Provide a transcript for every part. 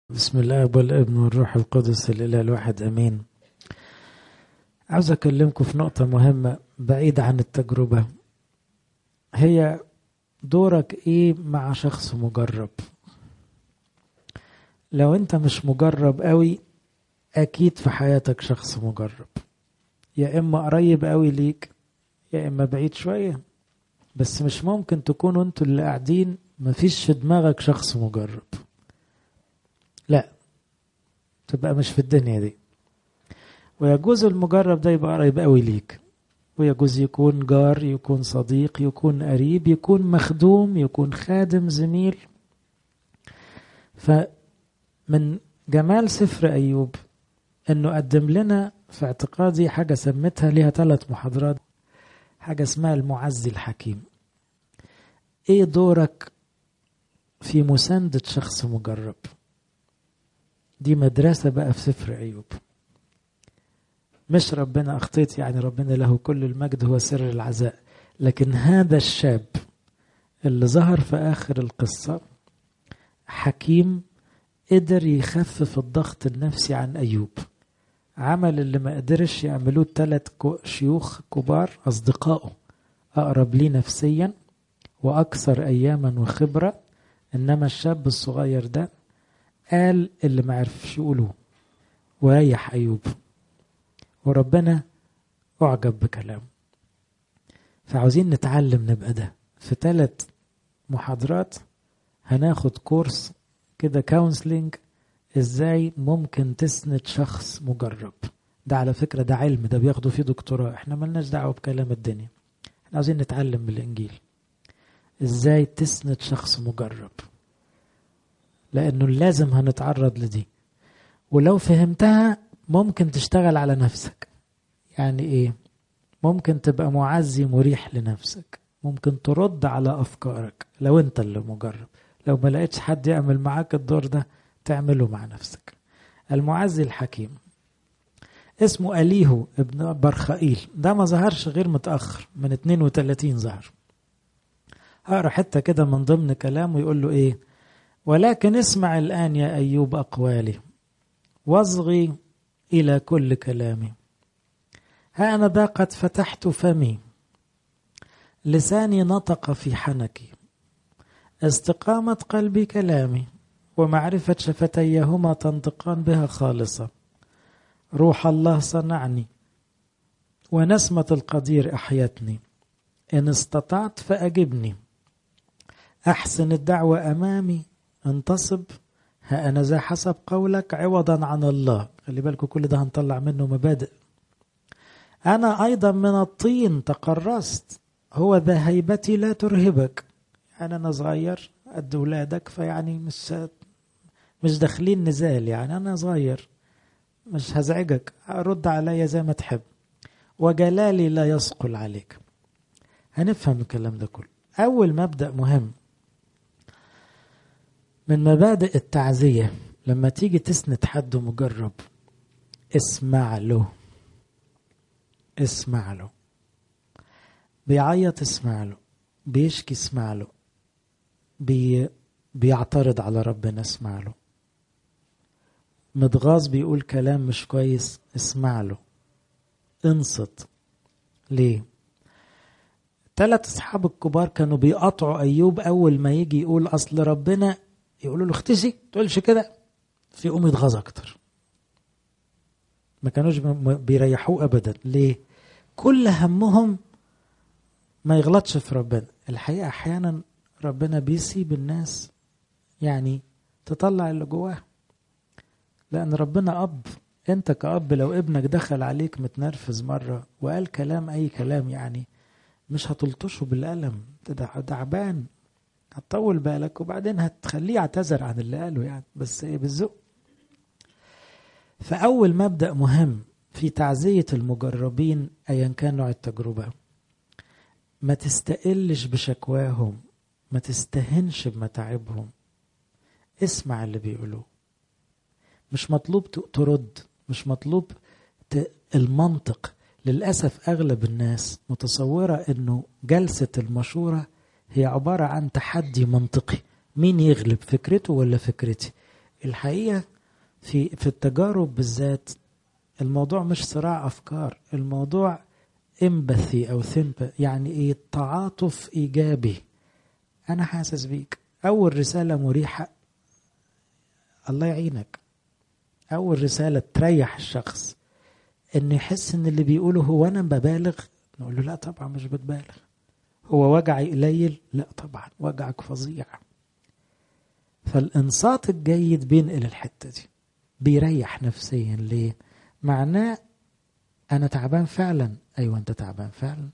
بسم الله والابن والروح القدس الإله الواحد أمين عاوز أكلمكم في نقطة مهمة بعيدة عن التجربة هي دورك إيه مع شخص مجرب لو أنت مش مجرب قوي أكيد في حياتك شخص مجرب يا إما قريب قوي ليك يا إما بعيد شوية بس مش ممكن تكونوا انتوا اللي قاعدين مفيش في دماغك شخص مجرب لا تبقى مش في الدنيا دي ويجوز المجرب ده يبقى قريب قوي ليك ويجوز يكون جار يكون صديق يكون قريب يكون مخدوم يكون خادم زميل فمن جمال سفر أيوب أنه قدم لنا في اعتقادي حاجة سمتها ليها ثلاث محاضرات حاجة اسمها المعزي الحكيم ايه دورك في مساندة شخص مجرب دي مدرسة بقى في سفر أيوب مش ربنا أخطيت يعني ربنا له كل المجد هو سر العزاء لكن هذا الشاب اللي ظهر في آخر القصة حكيم قدر يخفف الضغط النفسي عن أيوب عمل اللي ما قدرش يعملوه الثلاث شيوخ كبار أصدقائه أقرب ليه نفسيا وأكثر أياما وخبرة إنما الشاب الصغير ده قال اللي ما عرفش يقوله وريح أيوب وربنا أعجب بكلامه فعاوزين نتعلم نبقى ده في ثلاث محاضرات هناخد كورس كده كونسلنج ازاي ممكن تسند شخص مجرب ده على فكرة ده علم ده بياخدوا فيه دكتوراه احنا ملناش دعوة بكلام الدنيا احنا عاوزين نتعلم من الانجيل ازاي تسند شخص مجرب لانه لازم هنتعرض لدي ولو فهمتها ممكن تشتغل على نفسك يعني ايه ممكن تبقى معزي مريح لنفسك ممكن ترد على افكارك لو انت اللي مجرب لو ما لقيتش حد يعمل معاك الدور ده تعمله مع نفسك المعزي الحكيم اسمه أليهو ابن برخائيل ده ما ظهرش غير متأخر من 32 ظهر هقرا حتة كده من ضمن كلامه يقول له ايه ولكن اسمع الآن يا أيوب أقوالي واصغي إلى كل كلامي ها أنا ذا قد فتحت فمي لساني نطق في حنكي استقامة قلبي كلامي ومعرفة شفتيهما تنطقان بها خالصة روح الله صنعني ونسمة القدير أحيتني إن استطعت فأجبني أحسن الدعوة أمامي انتصب ها أنا ذا حسب قولك عوضا عن الله خلي بالكم كل ده هنطلع منه مبادئ أنا أيضا من الطين تقرصت هو ذا هيبتي لا ترهبك يعني أنا صغير قد ولادك فيعني مش مش داخلين نزال يعني أنا صغير مش هزعجك رد عليا زي ما تحب وجلالي لا يثقل عليك هنفهم الكلام ده كله أول مبدأ مهم من مبادئ التعزية لما تيجي تسند حد مجرب اسمع له اسمع له بيعيط اسمع له بيشكي اسمع له بي بيعترض على ربنا اسمع له متغاظ بيقول كلام مش كويس اسمع له انصت ليه ثلاث اصحاب الكبار كانوا بيقطعوا ايوب اول ما يجي يقول اصل ربنا يقولوا له اختشي تقولش كده في يقوم يتغاظ اكتر ما كانوش بيريحوه ابدا ليه كل همهم ما يغلطش في ربنا الحقيقه احيانا ربنا بيسيب الناس يعني تطلع اللي جواه لأن ربنا أب أنت كأب لو ابنك دخل عليك متنرفز مرة وقال كلام أي كلام يعني مش هتلطشه بالقلم تعبان هتطول بالك وبعدين هتخليه يعتذر عن اللي قاله يعني بس ايه بالذوق فأول مبدأ مهم في تعزية المجربين أيا كان نوع التجربة ما تستقلش بشكواهم ما تستهنش بمتاعبهم اسمع اللي بيقولوه مش مطلوب ترد مش مطلوب المنطق للأسف أغلب الناس متصورة أنه جلسة المشورة هي عبارة عن تحدي منطقي مين يغلب فكرته ولا فكرتي الحقيقة في في التجارب بالذات الموضوع مش صراع أفكار الموضوع امباثي أو ثيمب يعني إيه تعاطف إيجابي أنا حاسس بيك أول رسالة مريحة الله يعينك أول رسالة تريح الشخص إنه يحس إن اللي بيقوله هو أنا ببالغ نقول له لا طبعا مش بتبالغ هو وجعي قليل لا طبعا وجعك فظيع فالإنصات الجيد بينقل الحتة دي بيريح نفسيا ليه معناه أنا تعبان فعلا أيوة أنت تعبان فعلا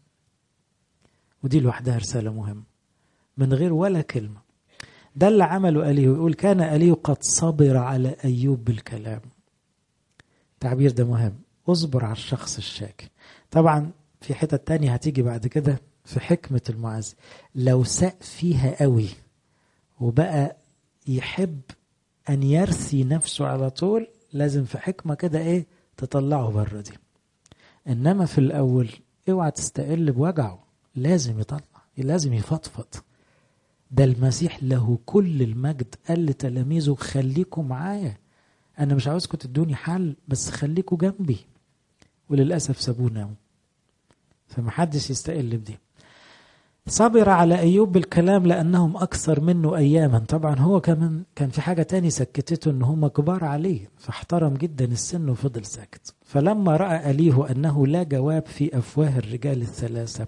ودي لوحدها رسالة مهمة من غير ولا كلمة ده اللي عمله أليه يقول كان أليه قد صبر على أيوب بالكلام التعبير ده مهم اصبر على الشخص الشاكي طبعا في حتة تانية هتيجي بعد كده في حكمة المعز لو ساء فيها قوي وبقى يحب أن يرثي نفسه على طول لازم في حكمة كده إيه تطلعه بره دي إنما في الأول اوعى تستقل بوجعه لازم يطلع لازم يفضفض ده المسيح له كل المجد قال لتلاميذه خليكم معايا انا مش عاوزكم تدوني حل بس خليكم جنبي وللاسف سابونا فمحدش يستقل بدي صبر على ايوب بالكلام لانهم اكثر منه اياما طبعا هو كمان كان في حاجه تاني سكتته ان هم كبار عليه فاحترم جدا السن وفضل ساكت فلما راى اليه انه لا جواب في افواه الرجال الثلاثه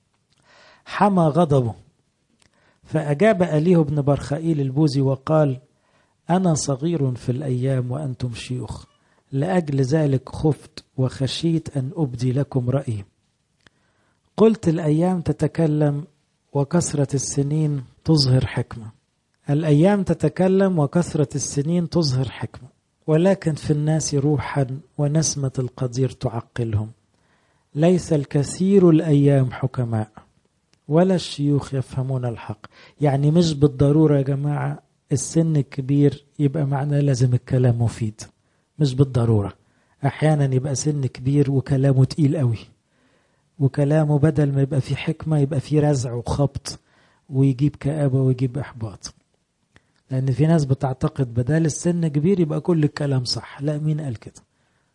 حمى غضبه فأجاب أليه بن برخائيل البوزي وقال أنا صغير في الأيام وأنتم شيوخ لأجل ذلك خفت وخشيت أن أبدي لكم رأيي قلت الأيام تتكلم وكثرة السنين تظهر حكمة الأيام تتكلم وكثرة السنين تظهر حكمة ولكن في الناس روحا ونسمة القدير تعقلهم ليس الكثير الأيام حكماء ولا الشيوخ يفهمون الحق يعني مش بالضرورة يا جماعة السن الكبير يبقى معناه لازم الكلام مفيد مش بالضرورة أحيانا يبقى سن كبير وكلامه تقيل قوي وكلامه بدل ما يبقى فيه حكمة يبقى فيه رزع وخبط ويجيب كآبة ويجيب إحباط لأن في ناس بتعتقد بدل السن كبير يبقى كل الكلام صح لا مين قال كده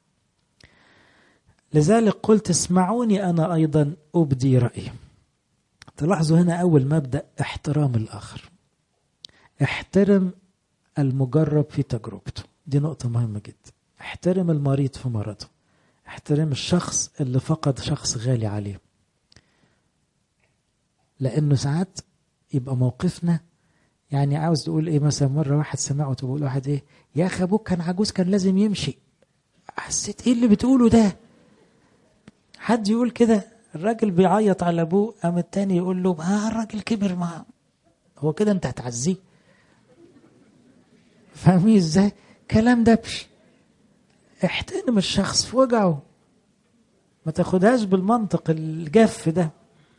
لذلك قلت اسمعوني أنا أيضا أبدي رأيي تلاحظوا هنا أول مبدأ احترام الآخر احترم المجرب في تجربته دي نقطة مهمة جدا احترم المريض في مرضه احترم الشخص اللي فقد شخص غالي عليه لأنه ساعات يبقى موقفنا يعني عاوز تقول ايه مثلا مرة واحد سمعه تقول واحد ايه يا أخي أبوك كان عجوز كان لازم يمشي حسيت ايه اللي بتقوله ده حد يقول كده الراجل بيعيط على ابوه قام التاني يقول له ها الراجل كبر ما هو كده انت هتعزيه فاهمين ازاي كلام دبش احترم الشخص في وجعه ما تاخدهاش بالمنطق الجاف ده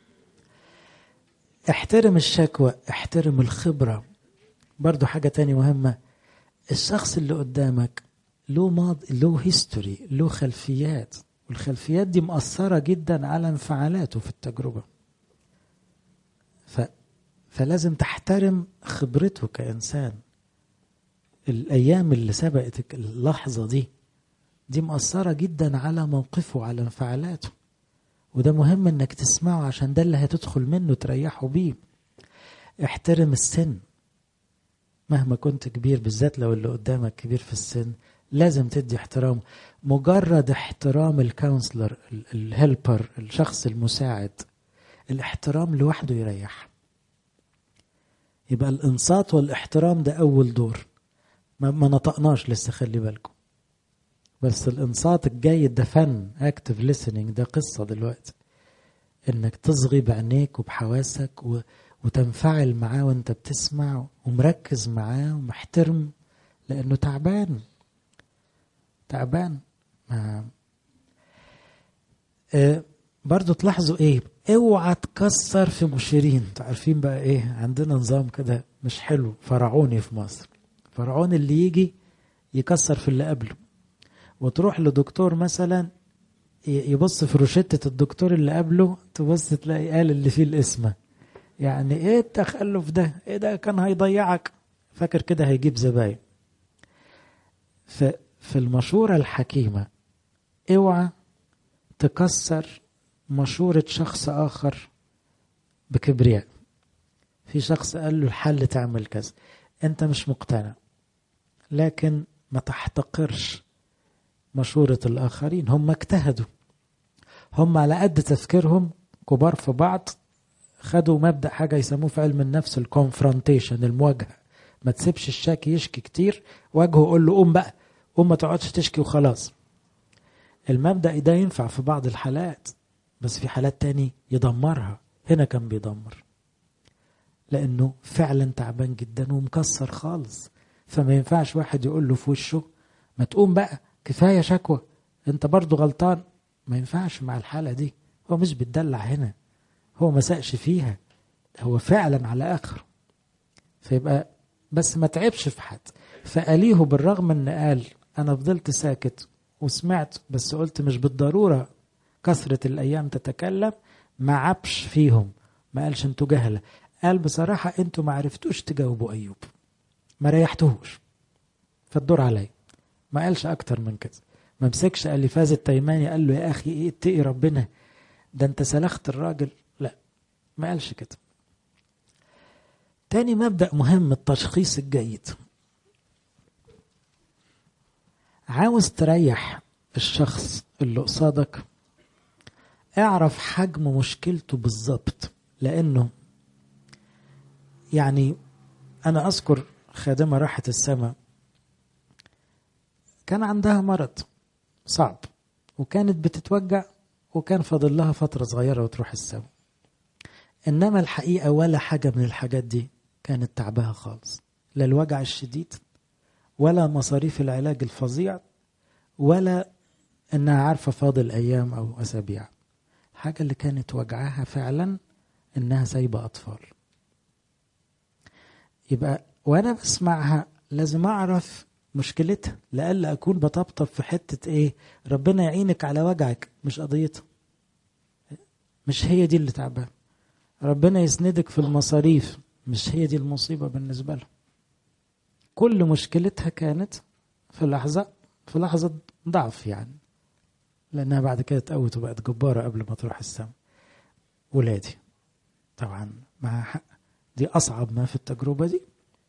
احترم الشكوى احترم الخبرة برضو حاجة تانية مهمة الشخص اللي قدامك له ماضي له هيستوري له خلفيات والخلفيات دي مأثرة جدا على انفعالاته في التجربة ف... فلازم تحترم خبرته كإنسان الأيام اللي سبقت اللحظة دي دي مأثرة جدا على موقفه على انفعالاته وده مهم انك تسمعه عشان ده اللي هتدخل منه تريحه بيه احترم السن مهما كنت كبير بالذات لو اللي قدامك كبير في السن لازم تدي احترام مجرد احترام الكونسلر الهيلبر الشخص المساعد الاحترام لوحده يريح يبقى الانصات والاحترام ده اول دور ما, ما نطقناش لسه خلي بالكم بس الانصات الجيد ده فن اكتف listening ده قصة دلوقتي انك تصغي بعينيك وبحواسك و... وتنفعل معاه وانت بتسمع ومركز معاه ومحترم لانه تعبان تعبان ما آه برضو تلاحظوا ايه اوعى تكسر في مشيرين عارفين بقى ايه عندنا نظام كده مش حلو فرعوني في مصر فرعون اللي يجي يكسر في اللي قبله وتروح لدكتور مثلا يبص في روشتة الدكتور اللي قبله تبص تلاقي قال اللي فيه الاسم يعني ايه التخلف ده ايه ده كان هيضيعك فاكر كده هيجيب زباين في في المشورة الحكيمة اوعى تكسر مشورة شخص آخر بكبرياء في شخص قال له الحل تعمل كذا انت مش مقتنع لكن ما تحتقرش مشورة الآخرين هم اجتهدوا هم على قد تفكيرهم كبار في بعض خدوا مبدأ حاجة يسموه في علم النفس الكونفرونتيشن المواجهة ما تسيبش الشاكي يشكي كتير واجهه قول له قوم بقى قوم ما تقعدش تشكي وخلاص المبدأ ده ينفع في بعض الحالات بس في حالات تاني يدمرها هنا كان بيدمر لأنه فعلا تعبان جدا ومكسر خالص فما ينفعش واحد يقول له في وشه ما تقوم بقى كفاية شكوى انت برضو غلطان ما ينفعش مع الحالة دي هو مش بيتدلع هنا هو ما سقش فيها هو فعلا على آخر فيبقى بس ما تعبش في حد فأليه بالرغم ان قال انا فضلت ساكت وسمعت بس قلت مش بالضرورة كثرة الأيام تتكلم ما عبش فيهم ما قالش انتوا جهلة قال بصراحة انتوا ما عرفتوش تجاوبوا أيوب ما ريحتوهوش فالدور علي ما قالش أكتر من كده ما مسكش أليفاز التيماني قال له يا أخي إيه اتقي ربنا ده أنت سلخت الراجل لا ما قالش كده تاني مبدأ مهم التشخيص الجيد عاوز تريح الشخص اللي قصادك اعرف حجم مشكلته بالظبط لأنه يعني أنا أذكر خادمة راحت السماء كان عندها مرض صعب وكانت بتتوجع وكان فاضل لها فترة صغيرة وتروح السماء إنما الحقيقة ولا حاجة من الحاجات دي كانت تعبها خالص لا الوجع الشديد ولا مصاريف العلاج الفظيع ولا إنها عارفة فاضل أيام أو أسابيع الحاجة اللي كانت وجعها فعلا إنها سايبة أطفال يبقى وأنا بسمعها لازم أعرف مشكلتها لألا أكون بطبطب في حتة إيه ربنا يعينك على وجعك مش قضيتها مش هي دي اللي تعبان ربنا يسندك في المصاريف مش هي دي المصيبة بالنسبة لها كل مشكلتها كانت في لحظة في لحظة ضعف يعني لأنها بعد كده اتقوت وبقت جبارة قبل ما تروح السما ولادي طبعا مع حق دي أصعب ما في التجربة دي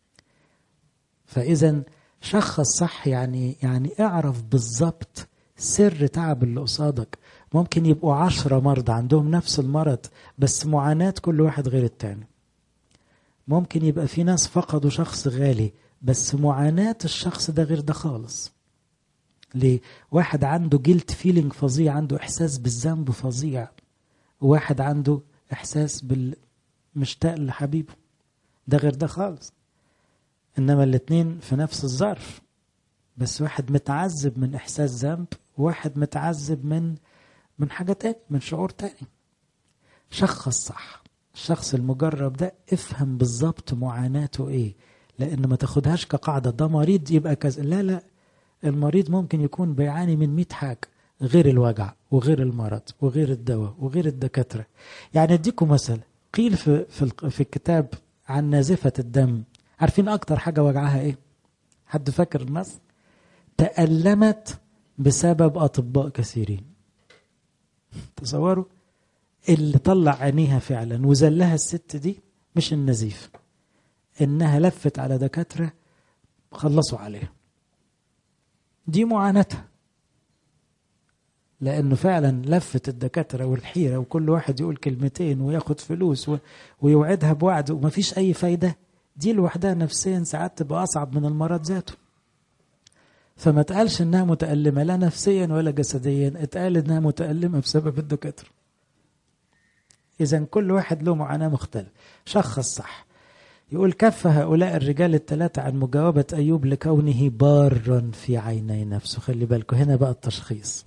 فإذا شخص صح يعني يعني اعرف بالظبط سر تعب اللي قصادك ممكن يبقوا عشرة مرضى عندهم نفس المرض بس معاناة كل واحد غير التاني ممكن يبقى في ناس فقدوا شخص غالي بس معاناة الشخص ده غير ده خالص ليه؟ واحد عنده جلد فيلينج فظيع عنده إحساس بالذنب فظيع وواحد عنده إحساس بال مشتاق لحبيبه ده غير ده خالص إنما الاتنين في نفس الظرف بس واحد متعذب من إحساس ذنب وواحد متعذب من من حاجة تاني من شعور تاني شخص صح الشخص المجرب ده افهم بالظبط معاناته ايه لان ما تاخدهاش كقاعدة ده مريض يبقى كذا لا لا المريض ممكن يكون بيعاني من 100 حاجة غير الوجع وغير المرض وغير الدواء وغير الدكاترة يعني اديكم مثل قيل في, في, في الكتاب عن نازفة الدم عارفين اكتر حاجة وجعها ايه حد فاكر النص تألمت بسبب أطباء كثيرين تصوروا اللي طلع عينيها فعلا وزلها الست دي مش النزيف انها لفت على دكاتره خلصوا عليها دي معاناتها لانه فعلا لفت الدكاتره والحيره وكل واحد يقول كلمتين وياخد فلوس و... ويوعدها بوعد ومفيش اي فايده دي لوحدها نفسيا ساعات تبقى اصعب من المرض ذاته فما تقالش انها متألمة لا نفسيا ولا جسديا اتقال انها متألمة بسبب الدكاترة اذا كل واحد له معاناة مختلفة شخص صح يقول كف هؤلاء الرجال الثلاثة عن مجاوبة أيوب لكونه بارا في عيني نفسه خلي بالكم هنا بقى التشخيص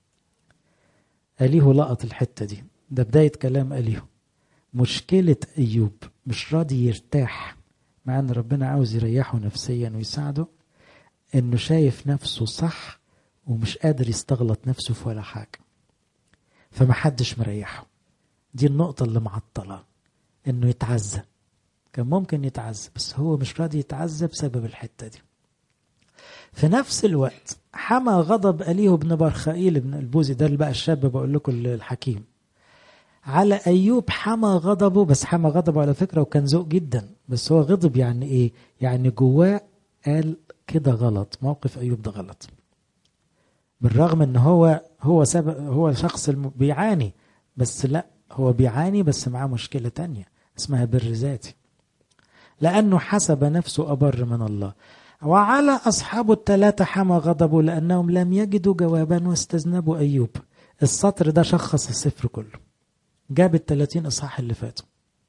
أليه لقط الحتة دي ده بداية كلام أليه مشكلة أيوب مش راضي يرتاح مع أن ربنا عاوز يريحه نفسيا ويساعده انه شايف نفسه صح ومش قادر يستغلط نفسه في ولا حاجة فمحدش مريحه دي النقطة اللي معطلة انه يتعزى كان ممكن يتعزى بس هو مش راضي يتعزى بسبب الحتة دي في نفس الوقت حمى غضب أليه بن برخائيل بن البوزي ده اللي بقى الشاب بقول لكم الحكيم على أيوب حمى غضبه بس حمى غضبه على فكرة وكان ذوق جدا بس هو غضب يعني إيه يعني جواه قال كده غلط موقف أيوب ده غلط بالرغم ان هو هو سبب هو الشخص بيعاني بس لا هو بيعاني بس معاه مشكلة تانية اسمها بر ذاتي لأنه حسب نفسه أبر من الله وعلى أصحابه الثلاثة حمى غضبه لأنهم لم يجدوا جوابا واستذنبوا أيوب السطر ده شخص السفر كله جاب الثلاثين إصحاح اللي فاتوا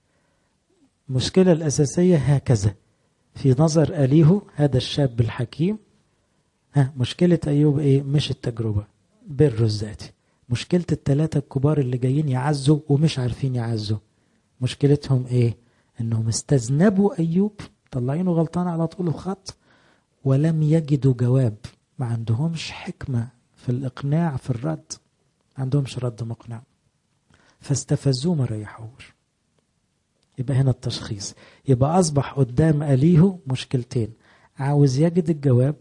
المشكلة الأساسية هكذا في نظر أليه هذا الشاب الحكيم ها مشكلة أيوب إيه مش التجربة بره الذاتي مشكلة الثلاثة الكبار اللي جايين يعزوا ومش عارفين يعزوا مشكلتهم إيه إنهم استذنبوا أيوب طلعينه غلطان على طول الخط ولم يجدوا جواب ما عندهمش حكمة في الإقناع في الرد ما عندهمش رد مقنع فاستفزوه ما ريحوش يبقى هنا التشخيص يبقى أصبح قدام أليه مشكلتين عاوز يجد الجواب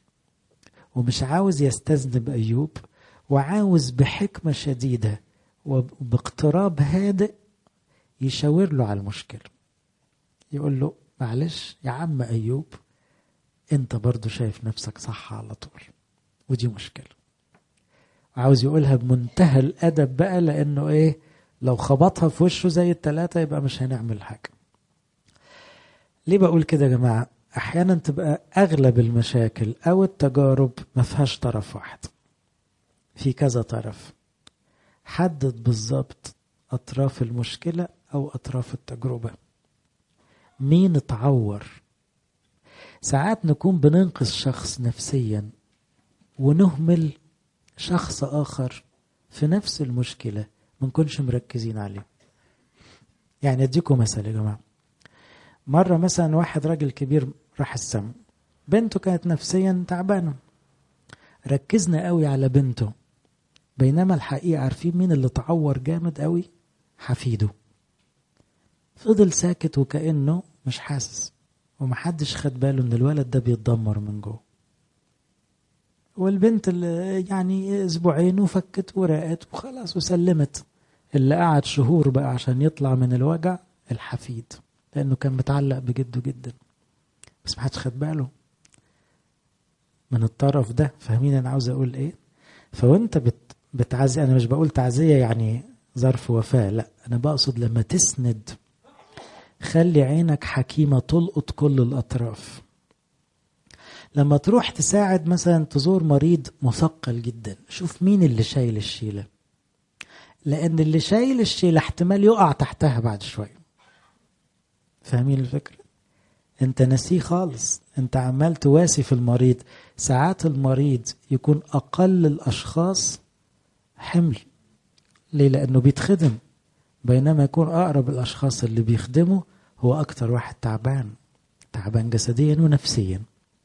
ومش عاوز يستذنب أيوب وعاوز بحكمة شديدة وباقتراب هادئ يشاور له على المشكلة يقول له معلش يا عم أيوب انت برضو شايف نفسك صح على طول ودي مشكلة عاوز يقولها بمنتهى الأدب بقى لأنه إيه لو خبطها في وشه زي التلاتة يبقى مش هنعمل حاجة ليه بقول كده يا جماعة أحيانا تبقى أغلب المشاكل أو التجارب ما فيهاش طرف واحد في كذا طرف حدد بالظبط أطراف المشكلة أو أطراف التجربة مين اتعور ساعات نكون بننقذ شخص نفسيا ونهمل شخص آخر في نفس المشكلة ما نكونش مركزين عليه يعني اديكم مثل يا جماعة مرة مثلا واحد راجل كبير راح السما بنته كانت نفسيا تعبانة ركزنا قوي على بنته بينما الحقيقة عارفين مين اللي تعور جامد قوي حفيده فضل ساكت وكأنه مش حاسس ومحدش خد باله ان الولد ده بيتدمر من جوه والبنت اللي يعني اسبوعين وفكت ورقت وخلاص وسلمت اللي قعد شهور بقى عشان يطلع من الوجع الحفيد لانه كان متعلق بجده جدا بس محدش خد باله من الطرف ده فاهمين انا عاوز اقول ايه فوانت بت بتعزي انا مش بقول تعزيه يعني ظرف وفاه لا انا بقصد لما تسند خلي عينك حكيمه تلقط كل الاطراف لما تروح تساعد مثلا تزور مريض مثقل جدا شوف مين اللي شايل الشيله لان اللي شايل الشيله احتمال يقع تحتها بعد شويه فاهمين الفكره انت نسيه خالص انت عمال تواسي في المريض ساعات المريض يكون اقل الاشخاص حمل ليه لانه بيتخدم بينما يكون اقرب الاشخاص اللي بيخدمه هو اكتر واحد تعبان تعبان جسديا ونفسيا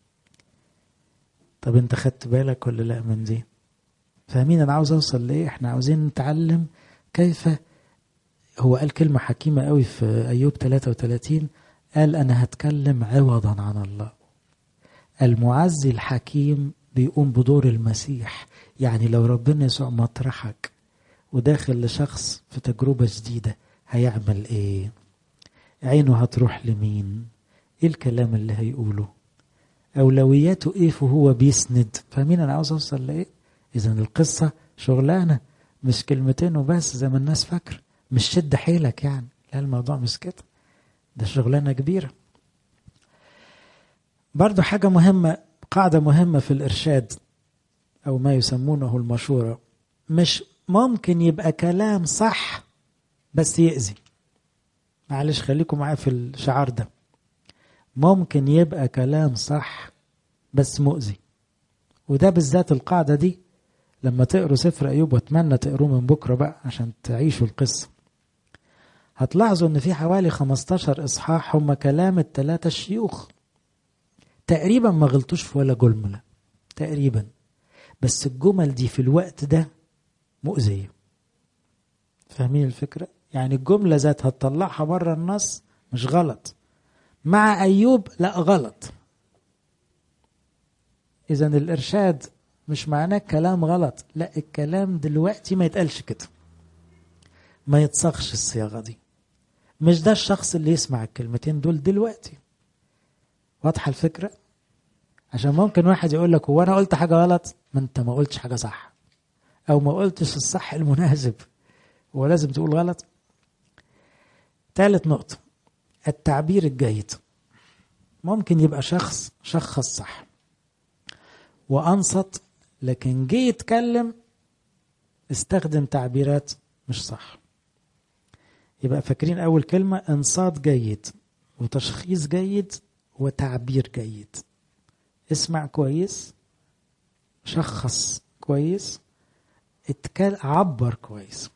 طب انت خدت بالك ولا لا من دي فاهمين انا عاوز اوصل لايه احنا عاوزين نتعلم كيف هو قال كلمة حكيمة قوي في أيوب 33 قال أنا هتكلم عوضا عن الله المعزي الحكيم بيقوم بدور المسيح يعني لو ربنا يسوع مطرحك وداخل لشخص في تجربة جديدة هيعمل ايه عينه هتروح لمين ايه الكلام اللي هيقوله اولوياته ايه فهو بيسند فاهمين انا عاوز اوصل لايه اذا القصة شغلانة مش كلمتين وبس زي ما الناس فاكره مش شد حيلك يعني لا الموضوع مش كده ده شغلانة كبيرة برضو حاجة مهمة قاعدة مهمة في الإرشاد أو ما يسمونه المشورة مش ممكن يبقى كلام صح بس يأذي معلش خليكم معايا في الشعار ده ممكن يبقى كلام صح بس مؤذي وده بالذات القاعدة دي لما تقروا سفر أيوب واتمنى تقروه من بكرة بقى عشان تعيشوا القصة هتلاحظوا ان في حوالي 15 اصحاح هم كلام الثلاثة الشيوخ تقريبا ما غلطوش في ولا جملة تقريبا بس الجمل دي في الوقت ده مؤذية فاهمين الفكرة يعني الجملة ذاتها تطلعها بره النص مش غلط مع أيوب لا غلط إذا الإرشاد مش معناه كلام غلط لا الكلام دلوقتي ما يتقالش كده ما يتصاغش الصياغة دي مش ده الشخص اللي يسمع الكلمتين دول دلوقتي واضحة الفكرة عشان ممكن واحد يقول لك هو أنا قلت حاجة غلط ما أنت ما قلتش حاجة صح أو ما قلتش الصح المناسب هو لازم تقول غلط ثالث نقطة التعبير الجيد ممكن يبقى شخص شخص صح وأنصت لكن جه يتكلم استخدم تعبيرات مش صح يبقى فاكرين أول كلمة إنصات جيد وتشخيص جيد وتعبير جيد اسمع كويس شخص كويس اتكل عبر كويس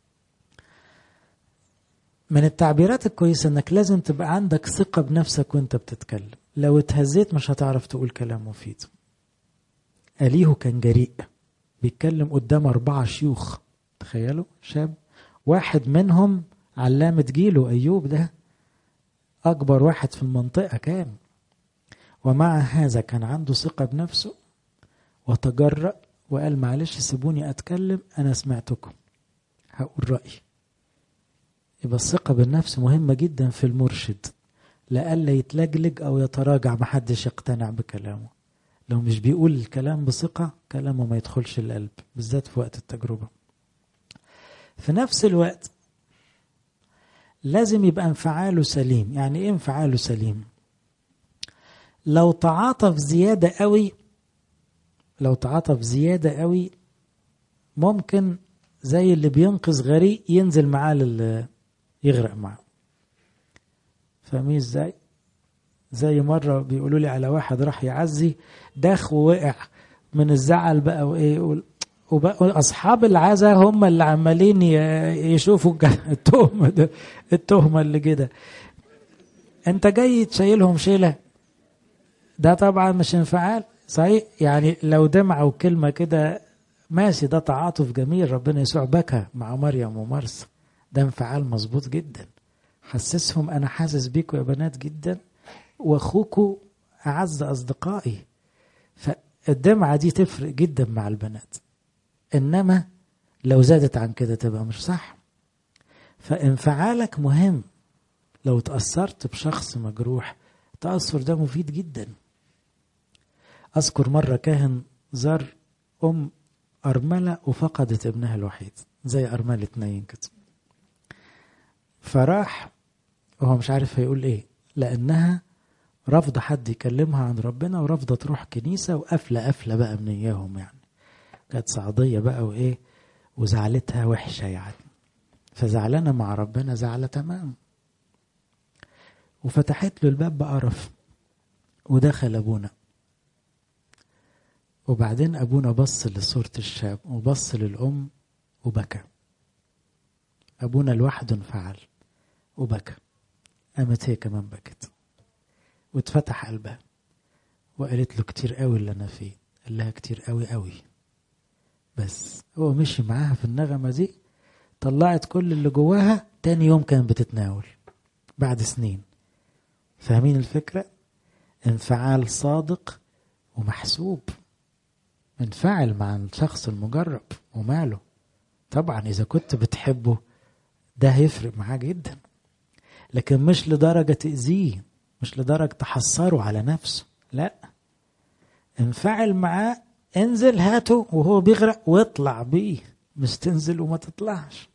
من التعبيرات الكويسة انك لازم تبقى عندك ثقة بنفسك وانت بتتكلم لو اتهزيت مش هتعرف تقول كلام مفيد أليهو كان جريء بيتكلم قدام أربعة شيوخ تخيلوا شاب واحد منهم علامة جيله أيوب ده أكبر واحد في المنطقة كان ومع هذا كان عنده ثقة بنفسه وتجرأ وقال معلش سيبوني أتكلم أنا سمعتكم هقول رأيي يبقى الثقة بالنفس مهمة جدا في المرشد لألا يتلجلج أو يتراجع محدش يقتنع بكلامه لو مش بيقول الكلام بثقة كلامه ما يدخلش القلب بالذات في وقت التجربة في نفس الوقت لازم يبقى انفعاله سليم يعني ايه انفعاله سليم لو تعاطف زيادة قوي لو تعاطف زيادة قوي ممكن زي اللي بينقذ غريق ينزل معاه لل يغرق معاه فاهمين ازاي زي مرة بيقولوا لي على واحد راح يعزي داخ ووقع من الزعل بقى وايه وبقوا اصحاب العزا هم اللي عمالين يشوفوا التهمه ده التهمه اللي كده انت جاي تشيلهم شيله ده طبعا مش انفعال صحيح يعني لو دمعوا كلمه كده ماشي ده تعاطف جميل ربنا يسوع بكى مع مريم ومرسى ده انفعال مظبوط جدا حسسهم انا حاسس بيكم يا بنات جدا واخوكوا اعز اصدقائي فالدمعه دي تفرق جدا مع البنات انما لو زادت عن كده تبقى مش صح فانفعالك مهم لو تأثرت بشخص مجروح التأثر ده مفيد جدا أذكر مرة كاهن زار أم أرملة وفقدت ابنها الوحيد زي أرملة نايم كده فراح وهو مش عارف هيقول ايه لأنها رافضة حد يكلمها عن ربنا ورافضة تروح كنيسة وقافلة قافلة بقى من إياهم يعني كانت صعيدية بقى وإيه وزعلتها وحشة يعني فزعلانة مع ربنا زعلة تمام وفتحت له الباب بقرف ودخل أبونا وبعدين أبونا بص لصورة الشاب وبص للأم وبكى أبونا لوحده انفعل وبكى قامت هي كمان بكت واتفتح قلبها وقالت له كتير قوي اللي أنا فيه قال لها كتير قوي قوي بس هو مشي معاها في النغمة دي طلعت كل اللي جواها تاني يوم كانت بتتناول بعد سنين فاهمين الفكرة انفعال صادق ومحسوب انفعل مع الشخص المجرب وماله طبعا إذا كنت بتحبه ده هيفرق معاه جدا لكن مش لدرجة تأذيه مش لدرجة تحصره على نفسه لا انفعل معاه انزل هاته وهو بيغرق واطلع بيه مش تنزل وما تطلعش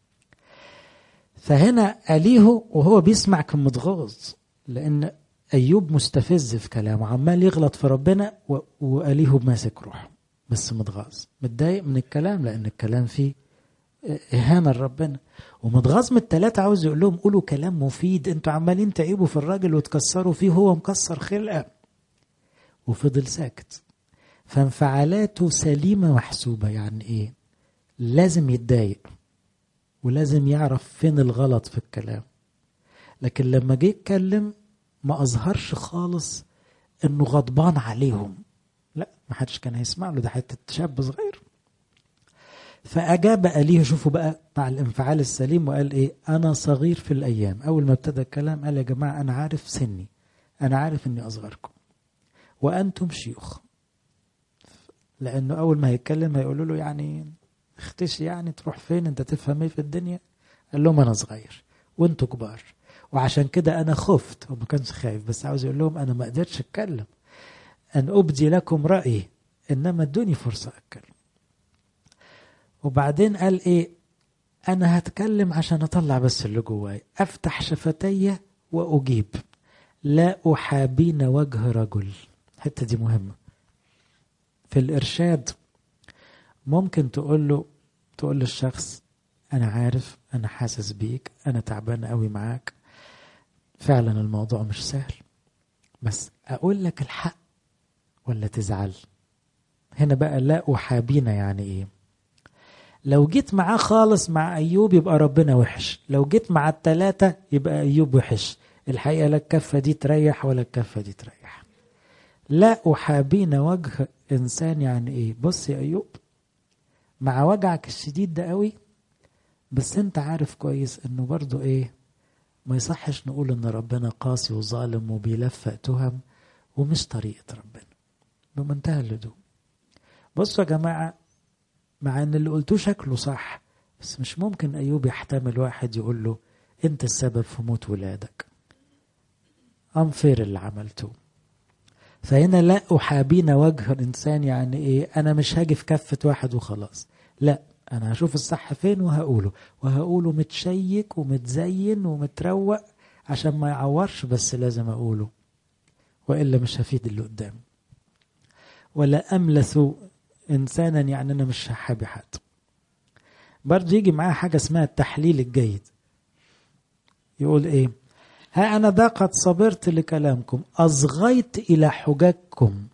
فهنا أليهو وهو بيسمع كان متغاظ لأن أيوب مستفز في كلامه عمال يغلط في ربنا وأليهو ماسك روحه بس متغاظ متضايق من الكلام لأن الكلام فيه إهانة لربنا ومتغاظ من التلاتة عاوز يقول لهم قولوا كلام مفيد انتوا عمالين تعيبوا في الراجل وتكسروا فيه هو مكسر خلقه وفضل ساكت فانفعالاته سليمة محسوبة يعني ايه لازم يتضايق ولازم يعرف فين الغلط في الكلام لكن لما جه يتكلم ما اظهرش خالص انه غضبان عليهم لا ما حدش كان هيسمع له ده حته شاب صغير فاجاب اليه شوفوا بقى مع الانفعال السليم وقال ايه انا صغير في الايام اول ما ابتدى الكلام قال يا جماعه انا عارف سني انا عارف اني اصغركم وانتم شيوخ لانه اول ما هيتكلم هيقولوا له يعني اختشي يعني تروح فين انت تفهم ايه في الدنيا قال لهم انا صغير وانتوا كبار وعشان كده انا خفت هو ما كانش خايف بس عاوز يقول لهم انا ما قدرتش اتكلم ان ابدي لكم رايي انما ادوني فرصه اتكلم وبعدين قال ايه انا هتكلم عشان اطلع بس اللي جواي افتح شفتي واجيب لا احابين وجه رجل الحته دي مهمه في الارشاد ممكن تقول له تقول للشخص انا عارف انا حاسس بيك انا تعبان قوي معاك فعلا الموضوع مش سهل بس اقول لك الحق ولا تزعل هنا بقى لا احابين يعني ايه لو جيت معاه خالص مع ايوب يبقى ربنا وحش لو جيت مع التلاتة يبقى ايوب وحش الحقيقة لا الكفة دي تريح ولا الكفة دي تريح لا أحابين وجه إنسان يعني إيه بص يا أيوب مع وجعك الشديد ده قوي بس أنت عارف كويس إنه برضو إيه ما يصحش نقول إن ربنا قاسي وظالم وبيلفق تهم ومش طريقة ربنا بمنتهى الهدوء بصوا يا جماعة مع إن اللي قلتوه شكله صح بس مش ممكن أيوب يحتمل واحد يقول له أنت السبب في موت ولادك أنفير اللي عملته فهنا لا أحابين وجه الإنسان يعني إيه أنا مش هاجي في كفة واحد وخلاص لا أنا هشوف الصح فين وهقوله وهقوله متشيك ومتزين ومتروق عشان ما يعورش بس لازم أقوله وإلا مش هفيد اللي قدام ولا أملث إنسانا يعني أنا مش هحابي حد برضه يجي معاه حاجة اسمها التحليل الجيد يقول إيه ها أنا ذا قد صبرت لكلامكم أصغيت إلى حججكم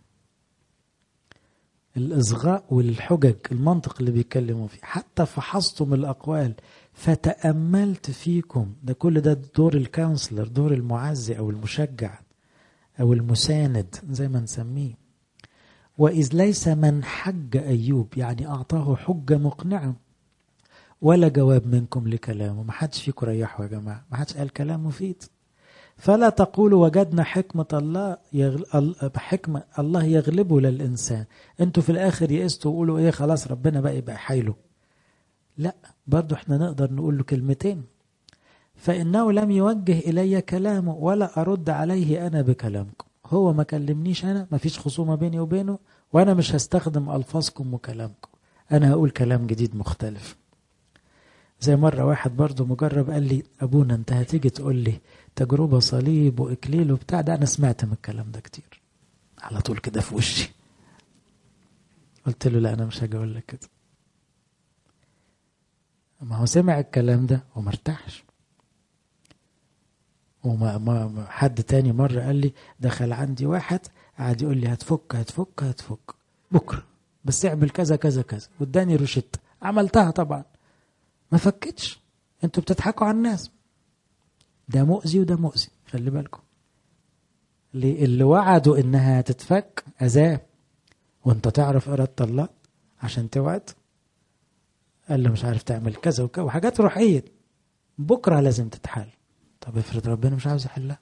الإصغاء والحجج المنطق اللي بيتكلموا فيه حتى فحصتم الأقوال فتأملت فيكم ده كل ده دور الكونسلر دور المعزي أو المشجع أو المساند زي ما نسميه وإذ ليس من حج أيوب يعني أعطاه حجة مقنعة ولا جواب منكم لكلامه ما حدش فيكم ريحه يا جماعة ما حدش قال كلام مفيد فلا تقولوا وجدنا حكمة الله يغل... حكمة الله يغلبه للإنسان انتوا في الآخر يئستوا وقولوا ايه خلاص ربنا بقى يبقى حايله لا برضو احنا نقدر نقول له كلمتين فإنه لم يوجه إلي كلامه ولا أرد عليه أنا بكلامكم هو ما كلمنيش أنا ما فيش خصومة بيني وبينه وأنا مش هستخدم ألفاظكم وكلامكم أنا هقول كلام جديد مختلف زي مرة واحد برضه مجرب قال لي أبونا أنت هتيجي تقول لي تجربة صليب وإكليل وبتاع ده أنا سمعت من الكلام ده كتير على طول كده في وشي قلت له لا أنا مش هاجي أقول لك كده ما هو سمع الكلام ده وما ارتاحش وما ما حد تاني مرة قال لي دخل عندي واحد قعد يقول لي هتفك هتفك هتفك بكرة بس اعمل كذا كذا كذا واداني روشتة عملتها طبعا ما فكتش انتوا بتضحكوا على الناس ده مؤذي وده مؤذي خلي بالكم اللي وعدوا انها تتفك اذاه وانت تعرف اراده الله عشان توعد قال له مش عارف تعمل كذا وكذا وحاجات روحيه بكره لازم تتحل طب افرض ربنا مش عاوز يحلها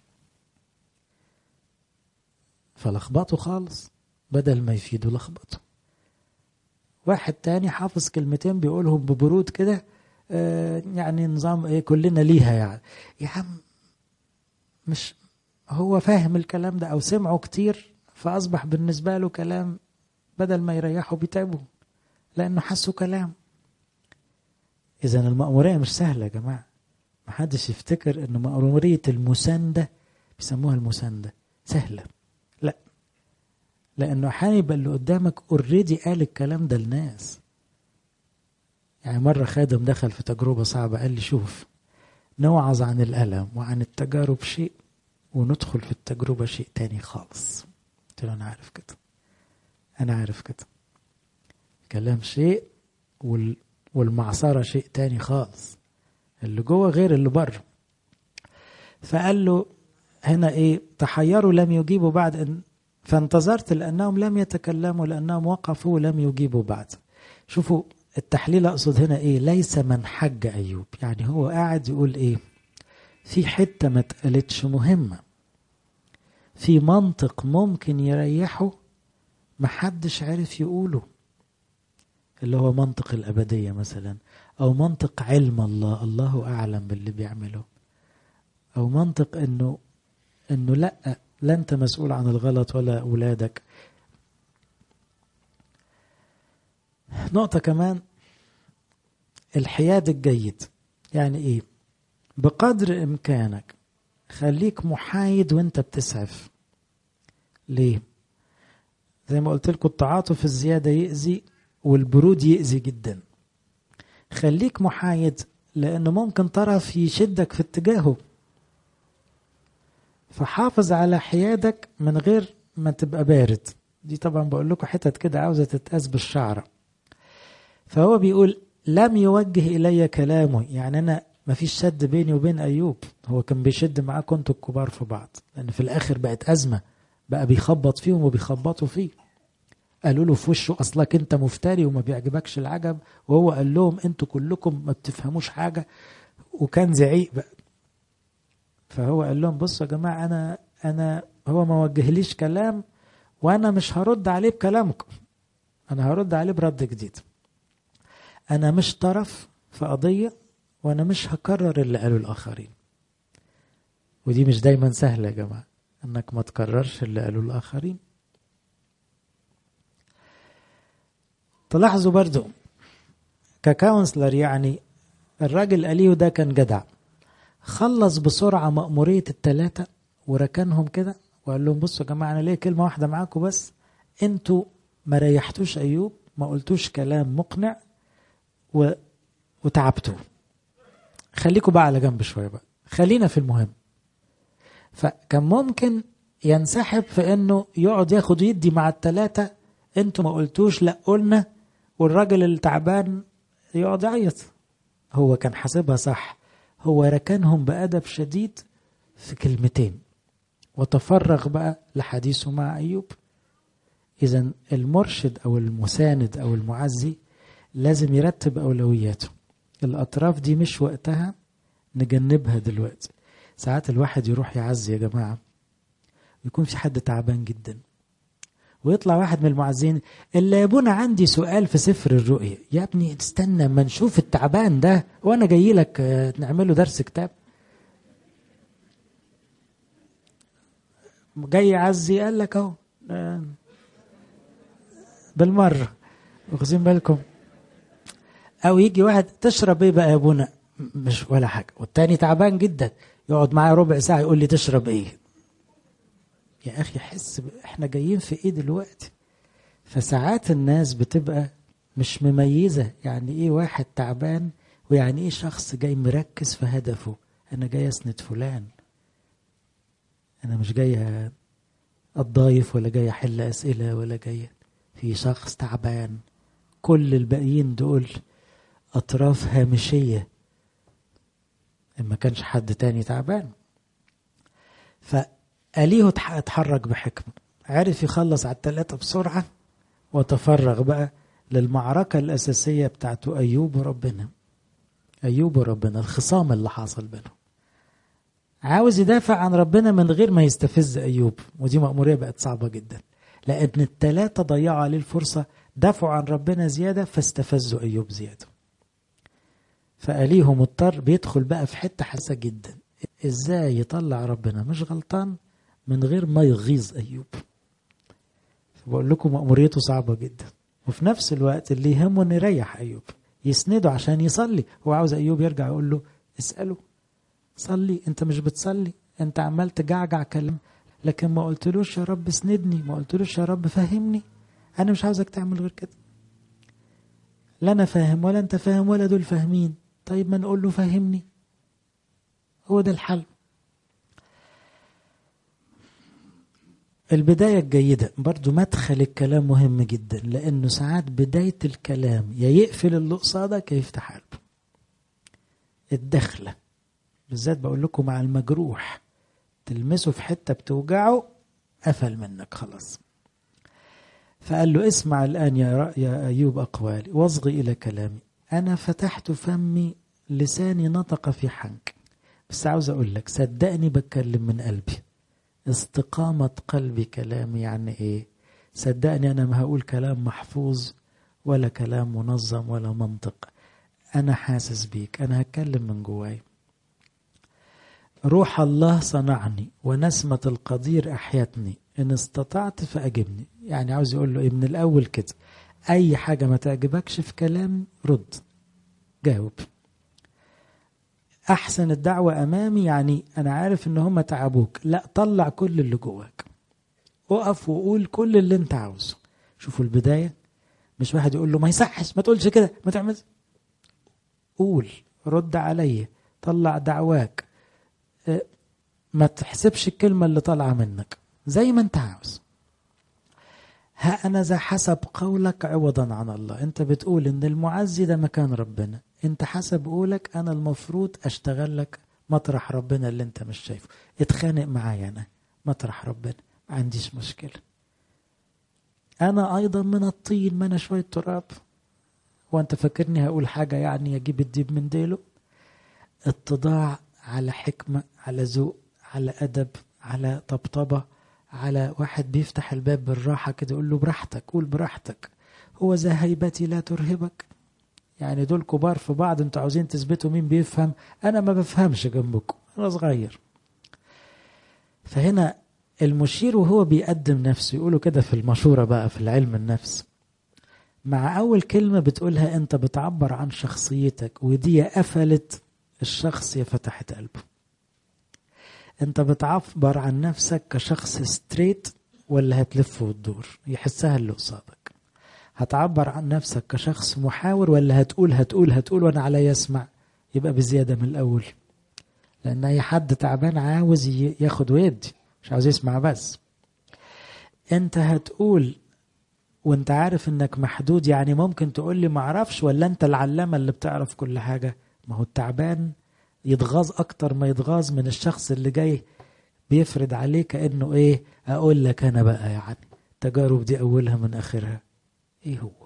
فلخبطوا خالص بدل ما يفيدوا لخبطوا واحد تاني حافظ كلمتين بيقولهم ببرود كده آه يعني نظام ايه كلنا ليها يعني يا عم مش هو فاهم الكلام ده او سمعه كتير فاصبح بالنسبه له كلام بدل ما يريحه بيتعبه لانه حسه كلام اذا المأمورية مش سهلة يا جماعة محدش يفتكر ان مأمورية المساندة بيسموها المساندة سهلة لا لانه احيانا يبقى اللي قدامك اوريدي قال الكلام ده لناس يعني مرة خادم دخل في تجربة صعبة قال لي شوف نوعظ عن الألم وعن التجارب شيء وندخل في التجربة شيء تاني خالص قلت له أنا عارف كده أنا عارف كده كلام شيء وال والمعصرة شيء تاني خالص اللي جوه غير اللي بره فقال له هنا ايه تحيروا لم يجيبوا بعد ان فانتظرت لانهم لم يتكلموا لانهم وقفوا لم يجيبوا بعد شوفوا التحليل اقصد هنا ايه ليس من حج ايوب يعني هو قاعد يقول ايه في حته ما اتقالتش مهمه في منطق ممكن يريحه محدش عرف يقوله اللي هو منطق الأبدية مثلا أو منطق علم الله الله أعلم باللي بيعمله أو منطق إنه إنه لأ لا أنت مسؤول عن الغلط ولا أولادك نقطة كمان الحياد الجيد يعني إيه بقدر إمكانك خليك محايد وانت بتسعف ليه زي ما قلت لكم التعاطف الزيادة يأذي والبرود يأذي جدا خليك محايد لأنه ممكن طرف يشدك في اتجاهه فحافظ على حيادك من غير ما تبقى بارد دي طبعا بقول لكم حتت كده عاوزة تتقاس بالشعرة فهو بيقول لم يوجه إلي كلامه يعني أنا ما فيش شد بيني وبين أيوب هو كان بيشد معاه كنتوا الكبار في بعض لأن في الآخر بقت أزمة بقى بيخبط فيهم وبيخبطوا فيه قالوا له في وشه أصلك أنت مفتري وما بيعجبكش العجب وهو قال لهم أنتوا كلكم ما بتفهموش حاجة وكان زعيق بقى فهو قال لهم بصوا يا جماعة أنا أنا هو ما وجهليش كلام وأنا مش هرد عليه بكلامكم أنا هرد عليه برد جديد أنا مش طرف في قضية وأنا مش هكرر اللي قالوا الآخرين ودي مش دايما سهلة يا جماعة إنك ما تكررش اللي قالوا الآخرين تلاحظوا برضو ككونسلر يعني الراجل أليو ده كان جدع خلص بسرعة مأمورية التلاتة وركنهم كده وقال لهم بصوا يا جماعة أنا ليه كلمة واحدة معاكم بس انتوا ما ريحتوش أيوب ما قلتوش كلام مقنع و... وتعبتوا خليكوا بقى على جنب شوية بقى خلينا في المهم فكان ممكن ينسحب في انه يقعد ياخد يدي مع التلاتة انتوا ما قلتوش لا قلنا والراجل التعبان يقعد يعيط هو كان حاسبها صح هو ركنهم بأدب شديد في كلمتين وتفرغ بقى لحديثه مع أيوب إذا المرشد أو المساند أو المعزي لازم يرتب أولوياته الأطراف دي مش وقتها نجنبها دلوقتي ساعات الواحد يروح يعزي يا جماعة ويكون في حد تعبان جدا ويطلع واحد من المعزين اللي يا ابونا عندي سؤال في سفر الرؤيا يا ابني استنى ما نشوف التعبان ده وانا جاي لك نعمله درس كتاب جاي يعزي قال لك اهو بالمره واخدين بالكم او يجي واحد تشرب ايه بقى يا ابونا مش ولا حاجه والتاني تعبان جدا يقعد معايا ربع ساعه يقول لي تشرب ايه يا اخي حس احنا جايين في ايه دلوقتي فساعات الناس بتبقى مش مميزه يعني ايه واحد تعبان ويعني ايه شخص جاي مركز في هدفه انا جاي اسند فلان انا مش جاي اتضايف ولا جاي احل اسئله ولا جاي في شخص تعبان كل الباقيين دول أطراف هامشية ما كانش حد تاني تعبان فأليه اتحرك بحكمة عرف يخلص على التلاتة بسرعة وتفرغ بقى للمعركة الأساسية بتاعته أيوب وربنا أيوب وربنا الخصام اللي حاصل بينهم عاوز يدافع عن ربنا من غير ما يستفز أيوب ودي مأمورية بقت صعبة جدا لأن التلاتة ضيعوا عليه الفرصة دافعوا عن ربنا زيادة فاستفزوا أيوب زيادة فأليه مضطر بيدخل بقى في حتة حساسة جدا ازاي يطلع ربنا مش غلطان من غير ما يغيظ أيوب بقول لكم مأموريته صعبة جدا وفي نفس الوقت اللي يهمه انه يريح أيوب يسنده عشان يصلي هو عاوز أيوب يرجع يقول له اسأله صلي انت مش بتصلي انت عمال تجعجع كلام لكن ما قلتلوش يا رب اسندني ما قلتلوش يا رب فهمني انا مش عاوزك تعمل غير كده لا انا فاهم ولا انت فاهم ولا دول فاهمين طيب ما نقول له فهمني هو ده الحل البداية الجيدة برضو مدخل الكلام مهم جدا لأنه ساعات بداية الكلام يا يقفل اللي قصادك يا يفتح قلبه الدخلة بالذات بقول لكم مع المجروح تلمسه في حتة بتوجعه قفل منك خلاص فقال له اسمع الآن يا, يا أيوب أقوالي واصغي إلى كلامي أنا فتحت فمي لساني نطق في حنك بس عاوز أقول لك صدقني بتكلم من قلبي استقامة قلبي كلامي يعني إيه صدقني أنا ما هقول كلام محفوظ ولا كلام منظم ولا منطق أنا حاسس بيك أنا هتكلم من جواي روح الله صنعني ونسمة القدير أحيتني إن استطعت فأجبني يعني عاوز يقول له إيه من الأول كده أي حاجة ما تعجبكش في كلام رد جاوب أحسن الدعوة أمامي يعني أنا عارف إن هم تعبوك لا طلع كل اللي جواك اقف وقول كل اللي أنت عاوزه شوفوا البداية مش واحد يقول له ما يصحش ما تقولش كده ما تعمل قول رد عليا طلع دعواك ما تحسبش الكلمة اللي طالعة منك زي ما انت عاوز ها أنا ذا حسب قولك عوضا عن الله انت بتقول ان المعزي ده مكان ربنا انت حسب قولك انا المفروض اشتغل لك مطرح ربنا اللي انت مش شايفه اتخانق معايا انا مطرح ربنا ما عنديش مشكلة انا ايضا من الطين ما انا شوية تراب وانت فاكرني هقول حاجة يعني اجيب الديب من ديله اتضاع على حكمة على ذوق على أدب على طبطبة على واحد بيفتح الباب بالراحة كده يقول له براحتك قول براحتك هو ذا هيبتي لا ترهبك يعني دول كبار في بعض انتوا عاوزين تثبتوا مين بيفهم انا ما بفهمش جنبكم انا صغير فهنا المشير وهو بيقدم نفسه يقولوا كده في المشورة بقى في العلم النفس مع أول كلمة بتقولها أنت بتعبر عن شخصيتك ودي يا قفلت الشخص يا فتحت قلبه أنت بتعبر عن نفسك كشخص ستريت ولا هتلف وتدور يحسها اللي قصادك هتعبر عن نفسك كشخص محاور ولا هتقول هتقول هتقول وأنا عليا أسمع يبقى بزيادة من الأول لأن أي حد تعبان عاوز ياخد ويدي مش عاوز يسمع بس أنت هتقول وانت عارف انك محدود يعني ممكن تقول لي معرفش ولا انت العلامة اللي بتعرف كل حاجة ما هو التعبان يتغاظ اكتر ما يتغاظ من الشخص اللي جاي بيفرض عليه كأنه ايه اقول لك انا بقى يعني التجارب دي اولها من اخرها ايه هو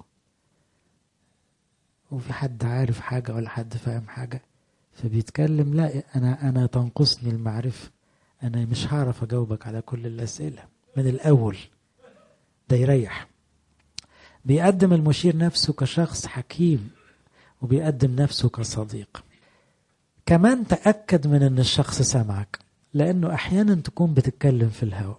وفي حد عارف حاجة ولا حد فاهم حاجة فبيتكلم لا انا انا تنقصني المعرفة انا مش هعرف اجاوبك على كل الاسئلة من الاول ده يريح بيقدم المشير نفسه كشخص حكيم وبيقدم نفسه كصديق كمان تأكد من ان الشخص سامعك لانه احيانا تكون بتتكلم في الهواء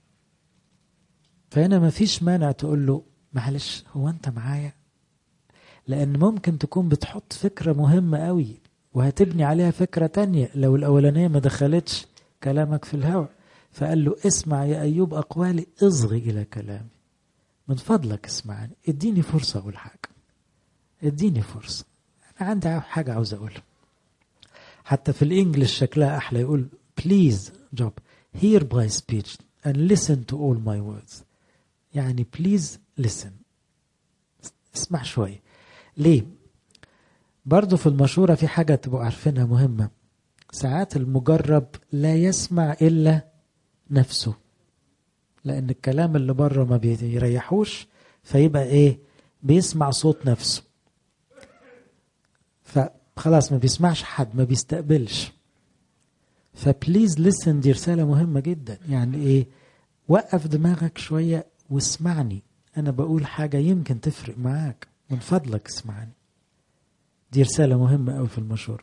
فهنا مفيش مانع تقول له معلش هو انت معايا لان ممكن تكون بتحط فكرة مهمة قوي وهتبني عليها فكرة تانية لو الاولانية ما دخلتش كلامك في الهواء فقال له اسمع يا ايوب اقوالي اصغي الى كلامي من فضلك اسمعني اديني فرصة أقول حاجة اديني فرصة أنا عندي حاجة عاوز أقولها حتى في الإنجليش شكلها أحلى يقول please job hear my speech and listen to all my words يعني please listen اسمع شوية ليه برضو في المشورة في حاجة تبقوا عارفينها مهمة ساعات المجرب لا يسمع إلا نفسه لان الكلام اللي بره ما بيريحوش فيبقى ايه بيسمع صوت نفسه فخلاص ما بيسمعش حد ما بيستقبلش فبليز لسن دي رساله مهمه جدا يعني ايه وقف دماغك شويه واسمعني انا بقول حاجه يمكن تفرق معاك من فضلك اسمعني دي رساله مهمه قوي في المشوره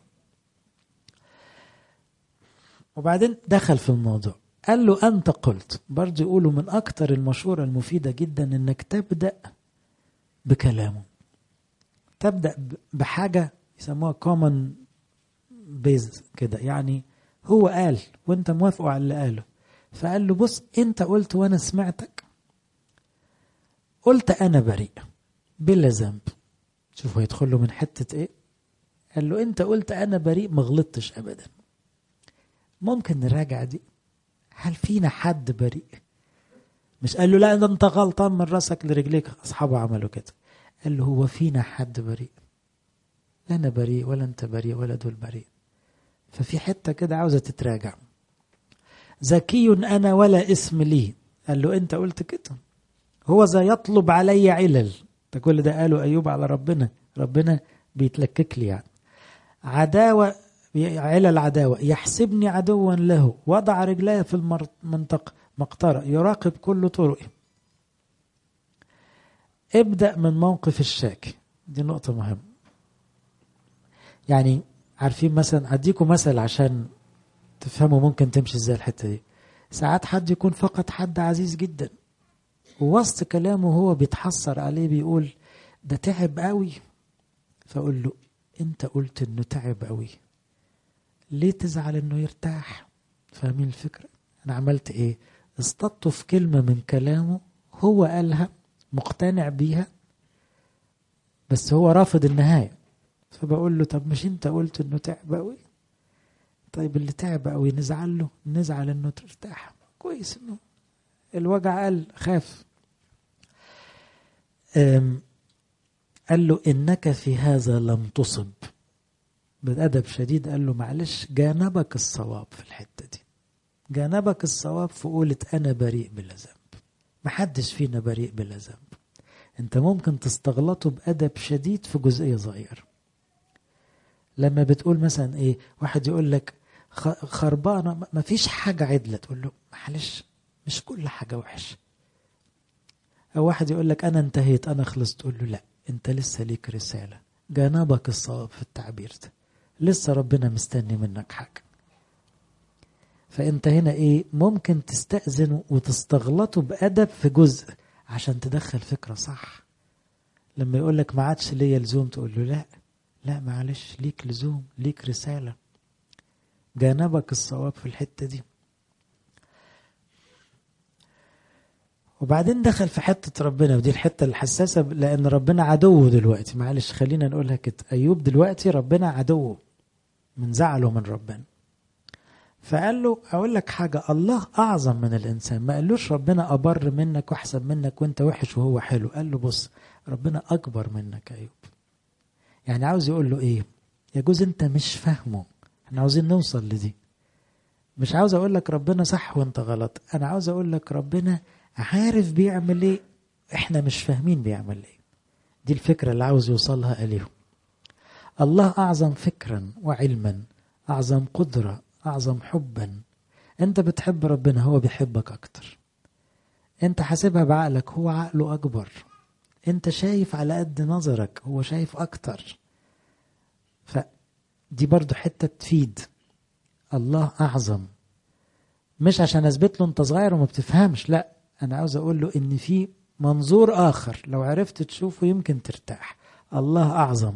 وبعدين دخل في الموضوع قال له أنت قلت برضه يقولوا من أكتر المشورة المفيدة جدا إنك تبدأ بكلامه تبدأ بحاجة يسموها common base كده يعني هو قال وانت موافقه على اللي قاله فقال له بص انت قلت وانا سمعتك قلت انا بريء بلا ذنب شوفوا هيدخل له من حتة ايه قال له انت قلت انا بريء ما غلطتش ابدا ممكن نراجع دي هل فينا حد بريء مش قال له لا ده انت غلطان من راسك لرجليك اصحابه عملوا كده قال له هو فينا حد بريء لا انا بريء ولا انت بريء ولا دول بريء ففي حته كده عاوزه تتراجع ذكي انا ولا اسم لي قال له انت قلت كده هو ذا يطلب علي علل ده كل ده قاله ايوب على ربنا ربنا بيتلكك لي يعني عداوه علل عداوة يحسبني عدوا له وضع رجلي في المنطقة مقطرة يراقب كل طرقي ابدأ من موقف الشاكي دي نقطة مهمة يعني عارفين مثلا هديكم مثل عشان تفهموا ممكن تمشي ازاي الحتة دي ساعات حد يكون فقد حد عزيز جدا ووسط كلامه هو بيتحسر عليه بيقول ده تعب قوي فأقول له انت قلت انه تعب قوي ليه تزعل انه يرتاح فاهمين الفكرة انا عملت ايه اصطدته في كلمة من كلامه هو قالها مقتنع بيها بس هو رافض النهاية فبقول له طب مش انت قلت انه تعب قوي طيب اللي تعب قوي نزعل له نزعل انه ترتاح كويس انه الوجع قل خاف قال له انك في هذا لم تصب بأدب شديد قال له معلش جانبك الصواب في الحتة دي جانبك الصواب في قولة أنا بريء بلا ذنب محدش فينا بريء بلا ذنب انت ممكن تستغلطه بأدب شديد في جزئية صغيرة لما بتقول مثلا ايه واحد يقول لك خربانة ما فيش حاجة عدلة تقول له معلش مش كل حاجة وحش أو واحد يقول لك أنا انتهيت أنا خلصت تقول له لا أنت لسه ليك رسالة جانبك الصواب في التعبير ده لسه ربنا مستني منك حاجة فأنت هنا إيه ممكن تستأذن وتستغلطه بأدب في جزء عشان تدخل فكرة صح لما يقول لك ما عادش ليا لزوم تقول له لا لا معلش ليك لزوم ليك رسالة جانبك الصواب في الحتة دي وبعدين دخل في حتة ربنا ودي الحتة الحساسة لأن ربنا عدوه دلوقتي معلش خلينا نقولها كده أيوب دلوقتي ربنا عدوه من زعله من ربنا فقال له أقول لك حاجة الله أعظم من الإنسان ما قالوش ربنا أبر منك وأحسن منك وأنت وحش وهو حلو قال له بص ربنا أكبر منك أيوب يعني عاوز يقول له إيه يجوز أنت مش فاهمه احنا عاوزين نوصل لدي مش عاوز أقول لك ربنا صح وأنت غلط أنا عاوز أقول لك ربنا عارف بيعمل ايه احنا مش فاهمين بيعمل ايه دي الفكرة اللي عاوز يوصلها اليهم الله أعظم فكرا وعلما أعظم قدرة أعظم حبا أنت بتحب ربنا هو بيحبك أكتر أنت حاسبها بعقلك هو عقله أكبر أنت شايف على قد نظرك هو شايف أكتر فدي برضو حتة تفيد الله أعظم مش عشان أثبت له أنت صغير وما بتفهمش لأ أنا عاوز أقول له إن في منظور آخر لو عرفت تشوفه يمكن ترتاح الله أعظم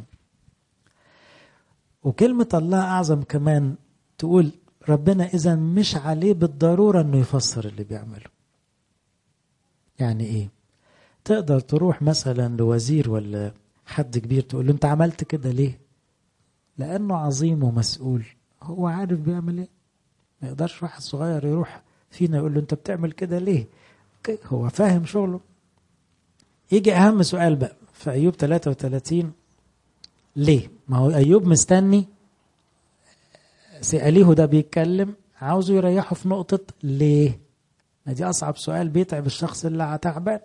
وكلمة الله أعظم كمان تقول ربنا إذا مش عليه بالضرورة إنه يفسر اللي بيعمله يعني إيه تقدر تروح مثلا لوزير ولا حد كبير تقول له أنت عملت كده ليه لأنه عظيم ومسؤول هو عارف بيعمل إيه ما يقدرش واحد صغير يروح فينا يقول له أنت بتعمل كده ليه هو فاهم شغله يجي أهم سؤال بقى في أيوب 33 ليه؟ ما هو أيوب مستني سأليه ده بيتكلم عاوزه يريحه في نقطة ليه؟ ما دي أصعب سؤال بيتعب الشخص اللي تعبان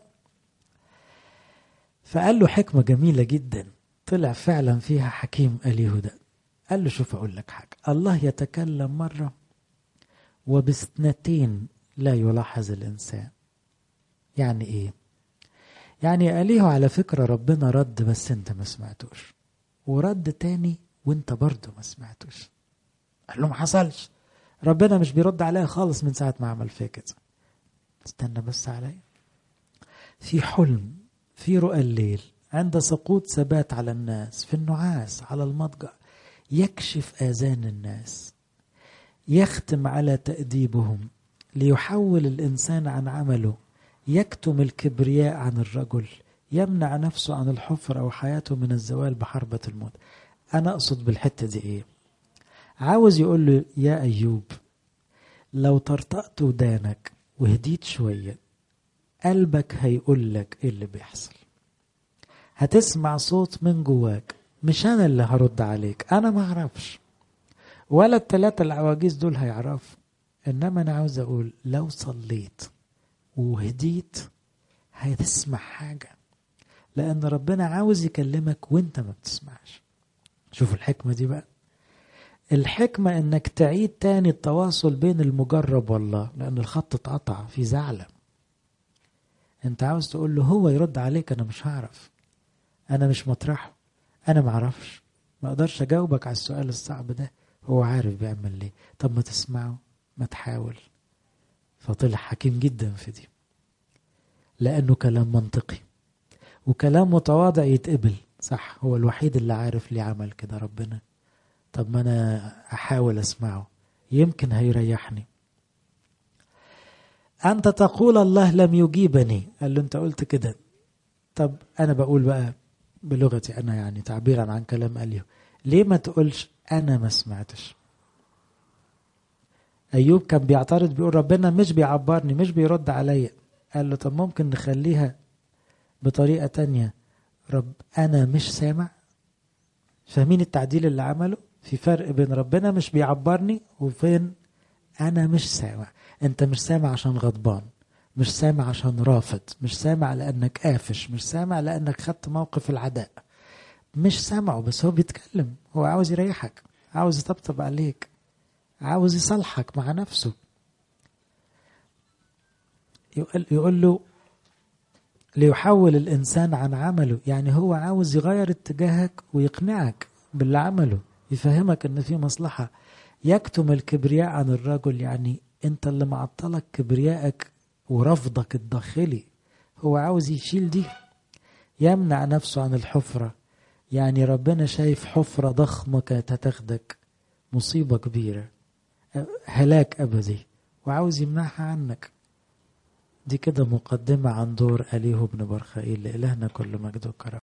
فقال له حكمة جميلة جدا طلع فعلا فيها حكيم أليه ده قال له شوف أقول لك حاجة الله يتكلم مرة وباثنتين لا يلاحظ الإنسان يعني ايه يعني قاليه على فكرة ربنا رد بس انت ما سمعتوش ورد تاني وانت برضه ما سمعتوش قال له ما حصلش ربنا مش بيرد عليا خالص من ساعة ما عمل فيا كده استنى بس عليا في حلم في رؤى الليل عند سقوط ثبات على الناس في النعاس على المضجع يكشف آذان الناس يختم على تأديبهم ليحول الإنسان عن عمله يكتم الكبرياء عن الرجل يمنع نفسه عن الحفرة أو حياته من الزوال بحربة الموت أنا أقصد بالحتة دي إيه عاوز يقول له يا أيوب لو طرطقت ودانك وهديت شوية قلبك هيقول لك إيه اللي بيحصل هتسمع صوت من جواك مش أنا اللي هرد عليك أنا ما أعرفش ولا التلاتة العواجيز دول هيعرفوا إنما أنا عاوز أقول لو صليت وهديت هتسمع حاجة لأن ربنا عاوز يكلمك وانت ما بتسمعش شوف الحكمة دي بقى الحكمة انك تعيد تاني التواصل بين المجرب والله لأن الخط اتقطع في زعلة انت عاوز تقول له هو يرد عليك انا مش هعرف انا مش مطرحه انا معرفش ما اقدرش اجاوبك على السؤال الصعب ده هو عارف بيعمل ليه طب ما تسمعه ما تحاول فطلع حكيم جدا في دي لانه كلام منطقي وكلام متواضع يتقبل صح هو الوحيد اللي عارف ليه عمل كده ربنا طب ما انا احاول اسمعه يمكن هيريحني انت تقول الله لم يجيبني قال له انت قلت كده طب انا بقول بقى بلغتي انا يعني تعبيرا عن كلام اليو ليه ما تقولش انا ما سمعتش ايوب كان بيعترض بيقول ربنا مش بيعبرني مش بيرد عليا قال له طب ممكن نخليها بطريقة تانية رب أنا مش سامع فاهمين التعديل اللي عمله في فرق بين ربنا مش بيعبرني وفين أنا مش سامع أنت مش سامع عشان غضبان مش سامع عشان رافض مش سامع لأنك قافش مش سامع لأنك خدت موقف العداء مش سامعه بس هو بيتكلم هو عاوز يريحك عاوز يطبطب عليك عاوز يصالحك مع نفسه يقول, يقول له ليحول الإنسان عن عمله يعني هو عاوز يغير اتجاهك ويقنعك باللي عمله يفهمك ان في مصلحة يكتم الكبرياء عن الرجل يعني انت اللي معطلك كبريائك ورفضك الداخلي هو عاوز يشيل دي يمنع نفسه عن الحفرة يعني ربنا شايف حفرة ضخمة كانت هتاخدك مصيبة كبيرة هلاك أبدي وعاوز يمنعها عنك دي كده مقدمة عن دور أليه بن برخائيل لإلهنا كل مجد وكرم